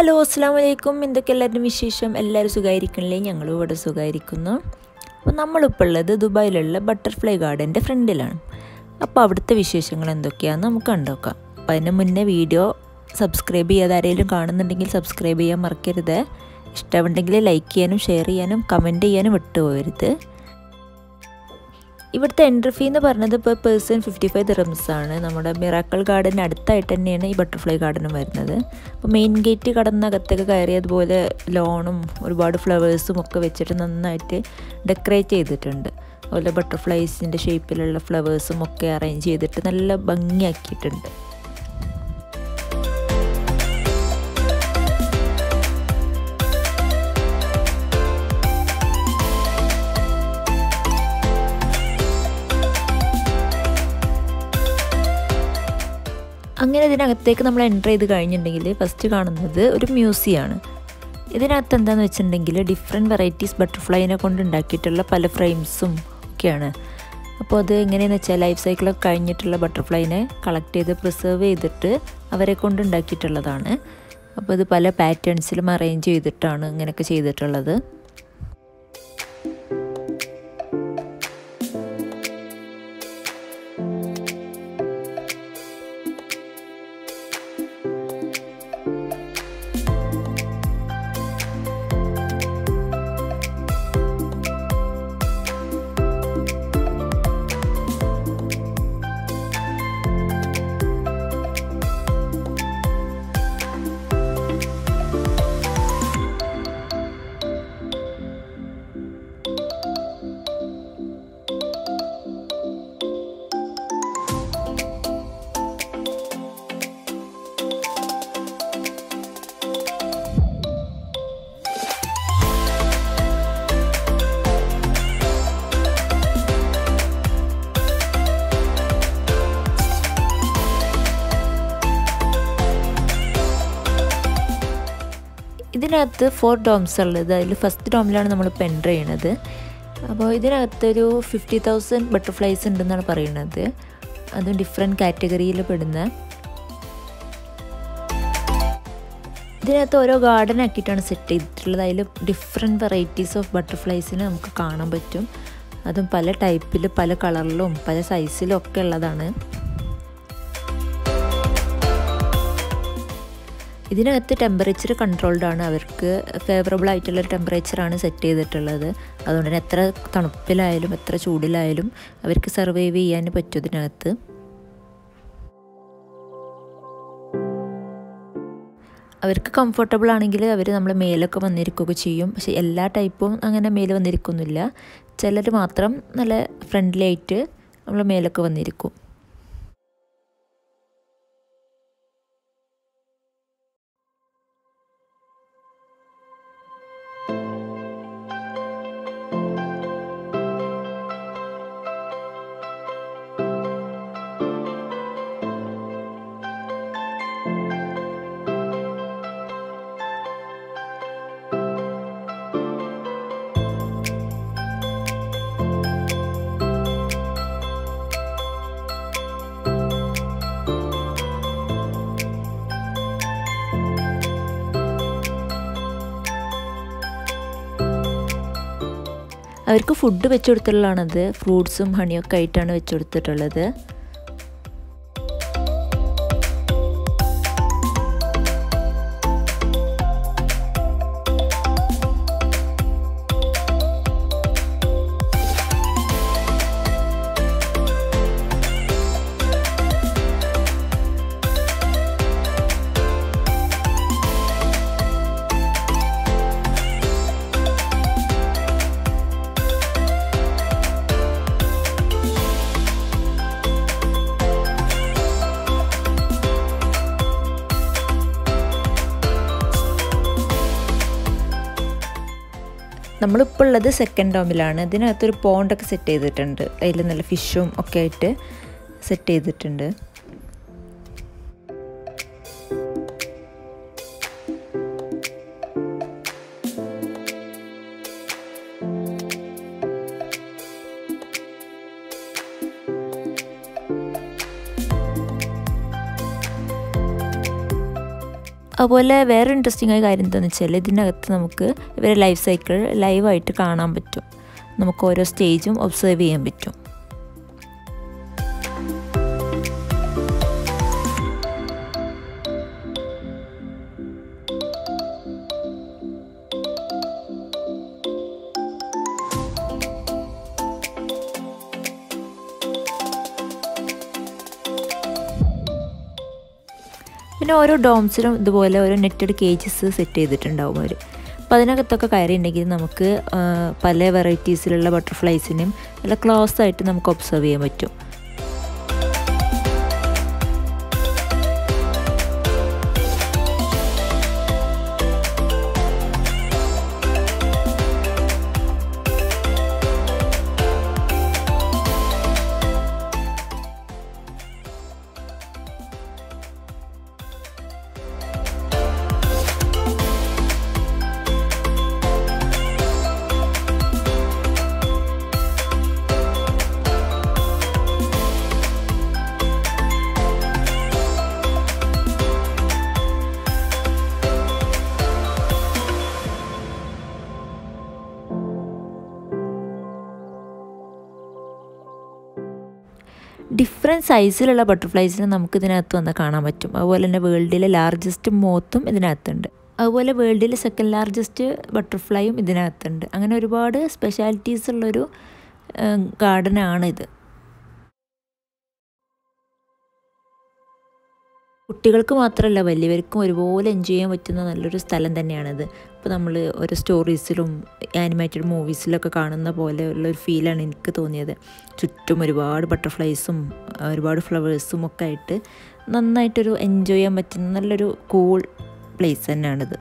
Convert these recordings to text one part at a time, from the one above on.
hello അസ്സാം വലൈക്കും എന്തൊക്കെ എല്ലാവരും വിശേഷം എല്ലാവരും സുഖമായിരിക്കണില്ലേ ഞങ്ങളും ഇവിടെ സുഖമായിരിക്കുന്നു അപ്പോൾ നമ്മളിപ്പോൾ ഉള്ളത് ദുബായിലുള്ള ബട്ടർഫ്ലൈ ഗാർഡൻ്റെ ഫ്രണ്ടിലാണ് അപ്പോൾ അവിടുത്തെ വിശേഷങ്ങൾ എന്തൊക്കെയാണെന്ന് നമുക്ക് കണ്ടുനോക്കാം അപ്പോൾ അതിന് മുന്നേ വീഡിയോ സബ്സ്ക്രൈബ് ചെയ്യാതെ ആരെങ്കിലും കാണുന്നുണ്ടെങ്കിൽ സബ്സ്ക്രൈബ് ചെയ്യാൻ മറക്കരുത് ഇഷ്ടമുണ്ടെങ്കിൽ ലൈക്ക് ചെയ്യാനും ഷെയർ ചെയ്യാനും കമൻറ്റ് ചെയ്യാനും വിട്ടുപോകരുത് ഇവിടുത്തെ എൻട്രി ഫീ എന്ന് പറഞ്ഞത് ഇപ്പോൾ പേഴ്സൺ ഫിഫ്റ്റി ഫൈവ് ദിറംസ് ആണ് നമ്മുടെ മിറാക്കൾ ഗാർഡന് അടുത്തായിട്ട് തന്നെയാണ് ഈ ബട്ടർഫ്ലൈ ഗാർഡനും വരുന്നത് അപ്പോൾ മെയിൻ ഗേറ്റ് കടന്ന് അകത്തൊക്കെ കയറിയതുപോലെ ലോണും ഒരുപാട് ഫ്ലവേഴ്സും ഒക്കെ വെച്ചിട്ട് നന്നായിട്ട് ഡെക്കറേറ്റ് ചെയ്തിട്ടുണ്ട് അതുപോലെ ബട്ടർഫ്ലൈസിൻ്റെ ഷേപ്പിലുള്ള ഫ്ലവേഴ്സും ഒക്കെ അറേഞ്ച് ചെയ്തിട്ട് നല്ല ഭംഗിയാക്കിയിട്ടുണ്ട് അങ്ങനെ ഇതിനകത്തേക്ക് നമ്മൾ എൻ്റർ ചെയ്ത് കഴിഞ്ഞിട്ടുണ്ടെങ്കിൽ ഫസ്റ്റ് കാണുന്നത് ഒരു മ്യൂസിയമാണ് ഇതിനകത്ത് എന്താണെന്ന് വെച്ചിട്ടുണ്ടെങ്കിൽ ഡിഫറെൻറ്റ് വെറൈറ്റീസ് ബട്ടർഫ്ലൈനെ കൊണ്ട് ഉണ്ടാക്കിയിട്ടുള്ള പല ഫ്രെയിംസും ഒക്കെയാണ് അപ്പോൾ അത് എങ്ങനെയെന്ന് വെച്ചാൽ ലൈഫ് സൈക്കിളൊക്കെ കഴിഞ്ഞിട്ടുള്ള ബട്ടർഫ്ലൈനെ കളക്ട് ചെയ്ത് പ്രിസർവ് ചെയ്തിട്ട് അവരെ കൊണ്ട് ഉണ്ടാക്കിയിട്ടുള്ളതാണ് അപ്പോൾ ഇത് പല പാറ്റേൺസിലും അറേഞ്ച് ചെയ്തിട്ടാണ് ഇങ്ങനെയൊക്കെ ചെയ്തിട്ടുള്ളത് ഇതിനകത്ത് ഫോർ ഡോംസ് ഉള്ളത് അതിൽ ഫസ്റ്റ് ഡോമിലാണ് നമ്മളിപ്പോൾ എൻ്റർ ചെയ്യണത് അപ്പോൾ ഇതിനകത്തൊരു ഫിഫ്റ്റി തൗസൻഡ് ബട്ടർഫ്ലൈസ് ഉണ്ടെന്നാണ് പറയുന്നത് അതും ഡിഫറെൻറ്റ് കാറ്റഗറിയിൽ പെടുന്ന ഇതിനകത്ത് ഓരോ ഗാർഡൻ ആക്കിയിട്ടാണ് സെറ്റ് ചെയ്തിട്ടുള്ളത് അതിൽ ഡിഫറെൻറ്റ് വെറൈറ്റീസ് ഓഫ് ബട്ടർഫ്ലൈസിനെ നമുക്ക് കാണാൻ പറ്റും അതും പല ടൈപ്പിൽ പല കളറിലും പല സൈസിലും ഒക്കെ ഉള്ളതാണ് ഇതിനകത്ത് ടെമ്പറേച്ചർ കൺട്രോൾഡ് ആണ് അവർക്ക് ഫേവറബിൾ ആയിട്ടുള്ള ടെമ്പറേച്ചറാണ് സെറ്റ് ചെയ്തിട്ടുള്ളത് അതുകൊണ്ട് തന്നെ എത്ര തണുപ്പിലായാലും എത്ര ചൂടിലായാലും അവർക്ക് സർവൈവ് ചെയ്യാൻ പറ്റും ഇതിനകത്ത് അവർക്ക് കംഫർട്ടബിൾ ആണെങ്കിൽ അവർ നമ്മൾ മേലൊക്കെ വന്നിരിക്കുകയൊക്കെ ചെയ്യും പക്ഷെ എല്ലാ ടൈപ്പും അങ്ങനെ മേലെ വന്നിരിക്കുന്നില്ല ചിലർ മാത്രം നല്ല ഫ്രണ്ട്ലി ആയിട്ട് നമ്മൾ മേലൊക്കെ വന്നിരിക്കും അവർക്ക് ഫുഡ് വെച്ച് കൊടുത്തിട്ടുള്ളതാണത് ഫ്രൂട്ട്സും ഹണിയൊക്കെ ആയിട്ടാണ് വെച്ച് കൊടുത്തിട്ടുള്ളത് നമ്മളിപ്പോൾ ഉള്ളത് സെക്കൻഡ് ഡോമിലാണ് ഇതിനകത്തൊരു പോണ്ടൊക്കെ സെറ്റ് ചെയ്തിട്ടുണ്ട് അതിൽ നല്ല ഫിഷും ഒക്കെ ആയിട്ട് സെറ്റ് ചെയ്തിട്ടുണ്ട് അതുപോലെ വേറെ ഇൻട്രസ്റ്റിംഗ് ആയ കാര്യം എന്താണെന്ന് വെച്ചാൽ ഇതിനകത്ത് നമുക്ക് ഇവരെ ലൈഫ് സൈക്കിൾ ലൈവായിട്ട് കാണാൻ പറ്റും നമുക്ക് ഓരോ സ്റ്റേജും ഒബ്സർവ് ചെയ്യാൻ പറ്റും പിന്നെ ഓരോ ഡോംസിലും ഇതുപോലെ ഓരോ നെറ്റഡ് കേജസ് സെറ്റ് ചെയ്തിട്ടുണ്ടാവും അവർ അപ്പോൾ അതിനകത്തൊക്കെ കയറിയിട്ടുണ്ടെങ്കിൽ നമുക്ക് പല വെറൈറ്റീസിലുള്ള ബട്ടർഫ്ലൈസിനും നല്ല ക്ലോസ് ആയിട്ട് നമുക്ക് ഒബ്സർവ് ചെയ്യാൻ പറ്റും ഡിഫറെൻറ്റ് സൈസിലുള്ള ബട്ടർഫ്ലൈസിനെ നമുക്ക് ഇതിനകത്ത് വന്ന് കാണാൻ പറ്റും അതുപോലെ തന്നെ വേൾഡിലെ ലാർജസ്റ്റ് മോത്തും ഇതിനകത്തുണ്ട് അതുപോലെ വേൾഡിലെ സെക്കൻഡ് ലാർജസ്റ്റ് ബട്ടർഫ്ലൈയും ഇതിനകത്തുണ്ട് അങ്ങനെ ഒരുപാട് സ്പെഷ്യാലിറ്റീസ് ഉള്ളൊരു ഗാർഡനാണിത് കുട്ടികൾക്ക് മാത്രമല്ല വലിയവർക്കും ഒരുപോലെ എൻജോയ് ചെയ്യാൻ പറ്റുന്ന നല്ലൊരു സ്ഥലം തന്നെയാണിത് ഇപ്പോൾ നമ്മൾ ഓരോ സ്റ്റോറീസിലും ആനിമേറ്റഡ് മൂവീസിലൊക്കെ കാണുന്ന പോലെ ഉള്ളൊരു ഫീലാണ് എനിക്ക് തോന്നിയത് ചുറ്റും ഒരുപാട് ബട്ടർഫ്ലൈസും ഒരുപാട് ഫ്ലവേഴ്സും ഒക്കെ ആയിട്ട് നന്നായിട്ടൊരു എൻജോയ് ചെയ്യാൻ പറ്റുന്ന നല്ലൊരു കൂൾ പ്ലേസ് തന്നെയാണിത്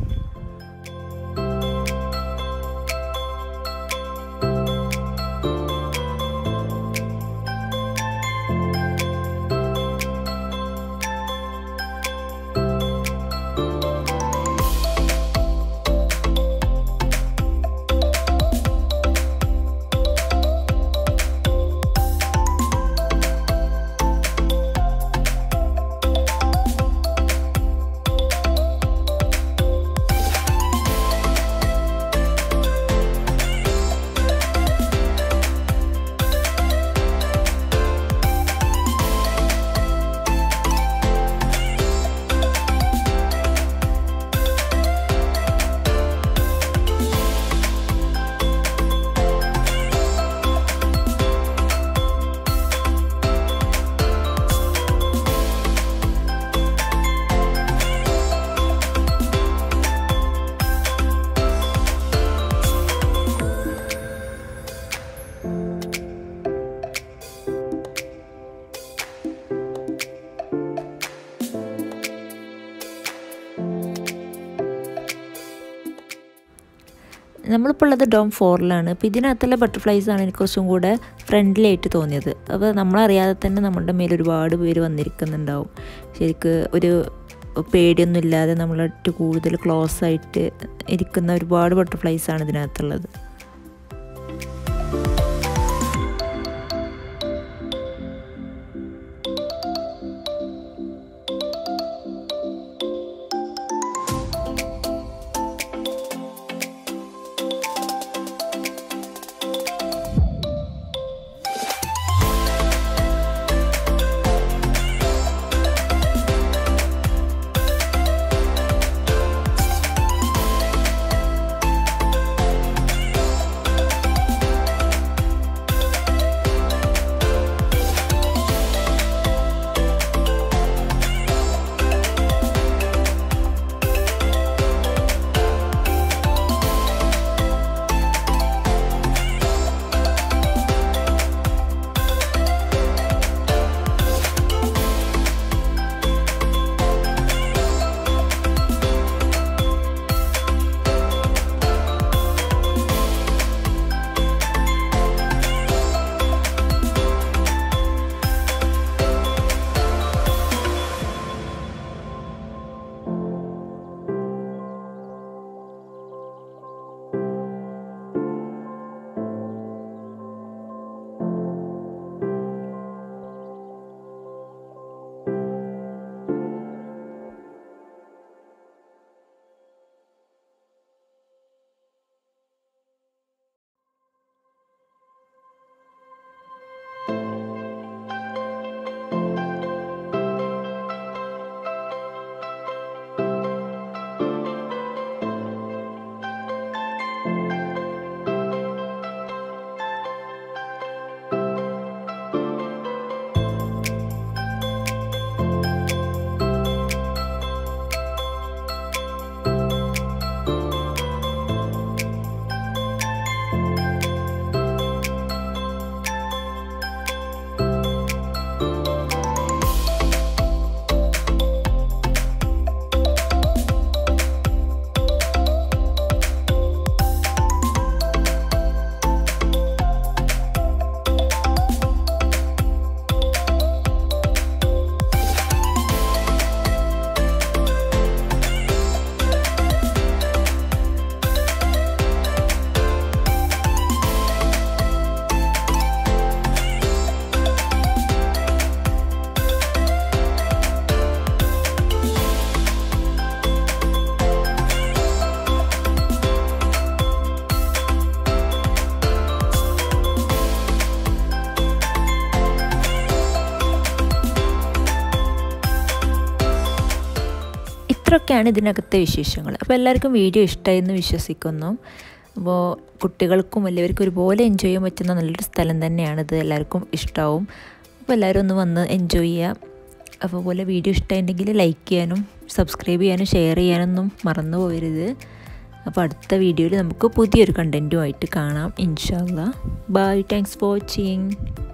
നമ്മളിപ്പോൾ ഉള്ളത് ഡോം ഫോറിലാണ് അപ്പോൾ ഇതിനകത്തുള്ള ബട്ടർഫ്ലൈസ് ആണ് എനിക്ക് കുറച്ചും കൂടെ ഫ്രണ്ട്ലി ആയിട്ട് തോന്നിയത് അപ്പോൾ നമ്മളറിയാതെ തന്നെ നമ്മളുടെ മേൽ ഒരുപാട് പേര് വന്നിരിക്കുന്നുണ്ടാവും ശരിക്ക് ഒരു പേടിയൊന്നും ഇല്ലാതെ നമ്മളായിട്ട് കൂടുതൽ ക്ലോസ് ആയിട്ട് ഇരിക്കുന്ന ഒരുപാട് ബട്ടർഫ്ലൈസ് ആണ് ഇതിനകത്തുള്ളത് ഇതൊക്കെയാണ് ഇതിനകത്തെ വിശേഷങ്ങൾ അപ്പോൾ എല്ലാവർക്കും വീഡിയോ ഇഷ്ടമായെന്ന് വിശ്വസിക്കുന്നു അപ്പോൾ കുട്ടികൾക്കും വലിയവർക്കും ഒരുപോലെ എൻജോയ് ചെയ്യാൻ പറ്റുന്ന നല്ലൊരു സ്ഥലം തന്നെയാണിത് എല്ലാവർക്കും ഇഷ്ടമാവും അപ്പോൾ എല്ലാവരും ഒന്ന് വന്ന് എൻജോയ് ചെയ്യുക അപ്പോൾ പോലെ വീഡിയോ ഇഷ്ടമായിട്ടുണ്ടെങ്കിൽ ലൈക്ക് ചെയ്യാനും സബ്സ്ക്രൈബ് ചെയ്യാനും ഷെയർ ചെയ്യാനൊന്നും മറന്നു പോകരുത് അപ്പോൾ അടുത്ത വീഡിയോയിൽ നമുക്ക് പുതിയൊരു കണ്ടൻറ്റുമായിട്ട് കാണാം ഇൻഷാല്ല ബൈ താങ്ക്സ് ഫോർ വാച്ചിങ്